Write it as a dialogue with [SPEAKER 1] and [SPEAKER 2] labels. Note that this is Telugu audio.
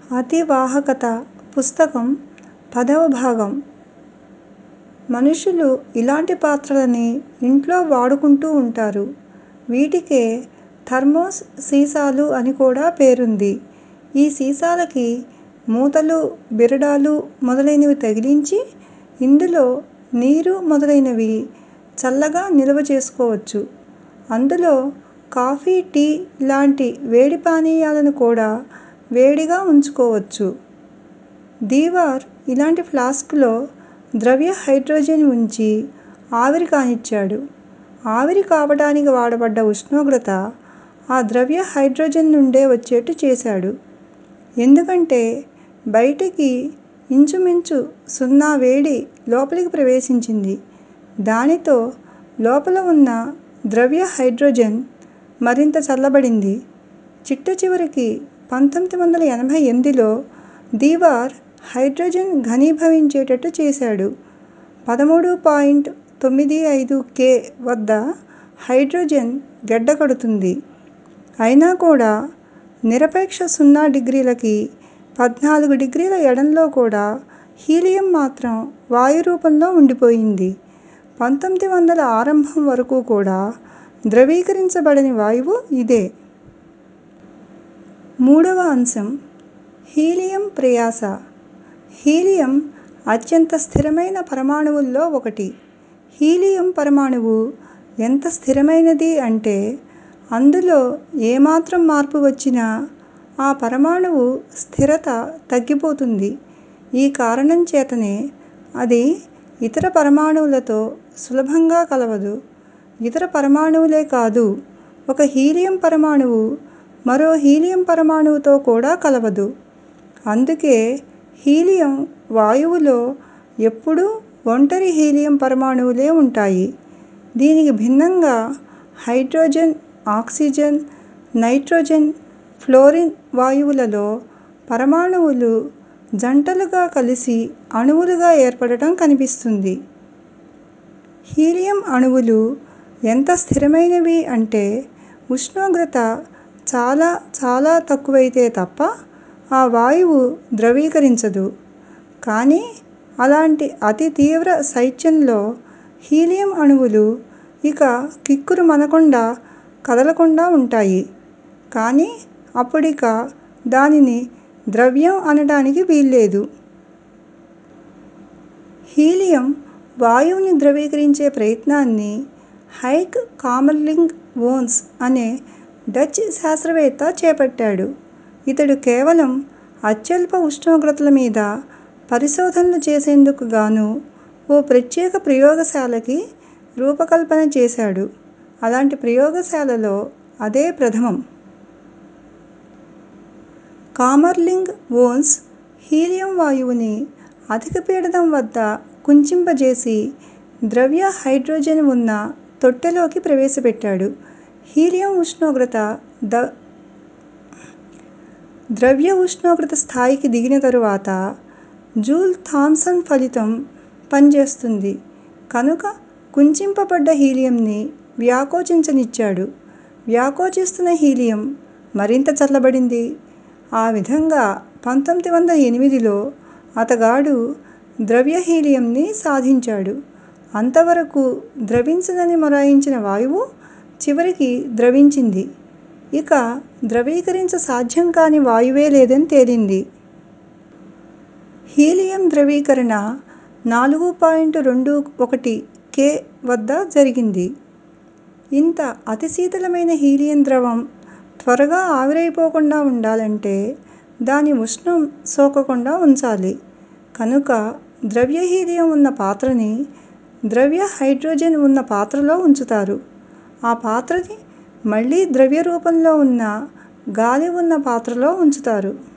[SPEAKER 1] అతివాహకత పుస్తకం పదవ భాగం మనుషులు ఇలాంటి పాత్రలని ఇంట్లో వాడుకుంటూ ఉంటారు. వీటికే థర్మోస్ సీసాలు అని కూడా పేరుంది. ఈ సీసాలకి మూతలు, బిరడాలు మొదలైనవి తగిలించి ఇందులో నీరు మొదలైనవి చల్లగా నిల్వ చేసుకోవచ్చు. అందులో కాఫీ, టీ లాంటి వేడి పానీయాలను కూడా వేడిగా ఉంచుకోవచ్చు. దీవార్ ఇలాంటి ఫ్లాస్కులో ద్రవ్య హైడ్రోజన్ ఉంచి ఆవిరి కానిచ్చాడు. ఆవిరి కావటానికి వాడబడ్డ ఉష్ణోగ్రత ఆ ద్రవ్య హైడ్రోజన్ నుండే వచ్చేట్టు చేశాడు. ఎందుకంటే బయటికి ఇంచుమించు సున్నా వేడి లోపలికి ప్రవేశించింది. దానితో లోపల ఉన్న ద్రవ్య హైడ్రోజన్ మరింత చల్లబడింది. చిట్టచివరికి పంతొమ్మిది వందల ఎనభై ఎనిమిదిలో దీవార్ హైడ్రోజన్ ఘనీభవించేటట్టు చేశాడు. పదమూడు పాయింట్ తొమ్మిది ఐదు కె వద్ద హైడ్రోజన్ గడ్డకడుతుంది. అయినా కూడా నిరపేక్ష సున్నా డిగ్రీలకి పద్నాలుగు డిగ్రీల ఎడంలో కూడా హీలియం మాత్రం వాయు రూపంలో ఉండిపోయింది. పంతొమ్మిది వందల ఆరంభం వరకు కూడా ద్రవీకరించబడని వాయువు ఇదే. మూడవ అంశం హీలియం ప్రయాస హీలియం అత్యంత స్థిరమైన పరమాణువుల్లో ఒకటి. హీలియం పరమాణువు ఎంత స్థిరమైనది అంటే అందులో ఏమాత్రం మార్పు వచ్చినా ఆ పరమాణువు స్థిరత తగ్గిపోతుంది. ఈ కారణం చేతనే అది ఇతర పరమాణువులతో సులభంగా కలవదు. ఇతర పరమాణువులే కాదు ఒక హీలియం పరమాణువు మరో హీలియం పరమాణువుతో కూడా కలవదు. అందుకే హీలియం వాయువులో ఎప్పుడూ ఒంటరి హీలియం పరమాణువులే ఉంటాయి. దీనికి భిన్నంగా హైడ్రోజన్, ఆక్సిజన్, నైట్రోజన్, ఫ్లోరిన్ వాయువులలో పరమాణువులు జంటలుగా కలిసి అణువులుగా ఏర్పడటం కనిపిస్తుంది. హీలియం అణువులు ఎంత స్థిరమైనవి అంటే ఉష్ణోగ్రత చాలా చాలా తక్కువైతే తప్ప ఆ వాయువు ద్రవీకరించదు. కానీ అలాంటి అతి తీవ్ర శైత్యంలో హీలియం అణువులు ఇక కిక్కురుమనకుండా కదలకుండా ఉంటాయి. కానీ అప్పుడిక దానిని ద్రవ్యం అనటానికి వీల్లేదు. హీలియం వాయువుని ద్రవీకరించే ప్రయత్నాన్ని హైక్ కామర్లింగ్ ఓన్స్ అనే డచ్ శాస్త్రవేత్త చేపట్టాడు. ఇతడు కేవలం అత్యల్ప ఉష్ణోగ్రతల మీద పరిశోధనలు చేసేందుకు గాను ఓ ప్రత్యేక ప్రయోగశాలకి రూపకల్పన చేశాడు. అలాంటి ప్రయోగశాలలో అదే ప్రథమం. కామర్లింగ్ ఓన్స్ హీలియం వాయువుని అధిక పీడనం వద్ద కుంచింపజేసి ద్రవ్య హైడ్రోజన్ ఉన్న తొట్టెలోకి ప్రవేశపెట్టాడు. హీలియం ఉష్ణోగ్రత ద్రవ్య ఉష్ణోగ్రత స్థాయికి దిగిన తరువాత జూల్ థామ్సన్ ఫలితం పనిచేస్తుంది కనుక కుంచింపబడ్డ హీలియంని వ్యాకోచించనిచ్చాడు. వ్యాకోచిస్తున్న హీలియం మరింత చల్లబడింది. ఆ విధంగా పంతొమ్మిది వందల ఎనిమిదిలో అతగాడు ద్రవ్య హీలియంని సాధించాడు. అంతవరకు ద్రవించదని మొరాయించిన వాయువు చివరికి ద్రవించింది. ఇక ద్రవీకరించ సాధ్యం కాని వాయువే లేదని తేలింది. హీలియం ద్రవీకరణ నాలుగు పాయింట్ రెండు ఒకటి కె వద్ద జరిగింది. ఇంత అతి శీతలమైన హీలియం ద్రవం త్వరగా ఆవిరైపోకుండా ఉండాలంటే దాని ఉష్ణం సోకకుండా ఉంచాలి. కనుక ద్రవ్య హీలియం ఉన్న పాత్రని ద్రవ్య హైడ్రోజన్ ఉన్న పాత్రలో ఉంచుతారు. ఆ పాత్రని మళ్ళీ ద్రవ్య రూపంలో ఉన్న గాలి ఉన్న పాత్రలో ఉంచుతారు.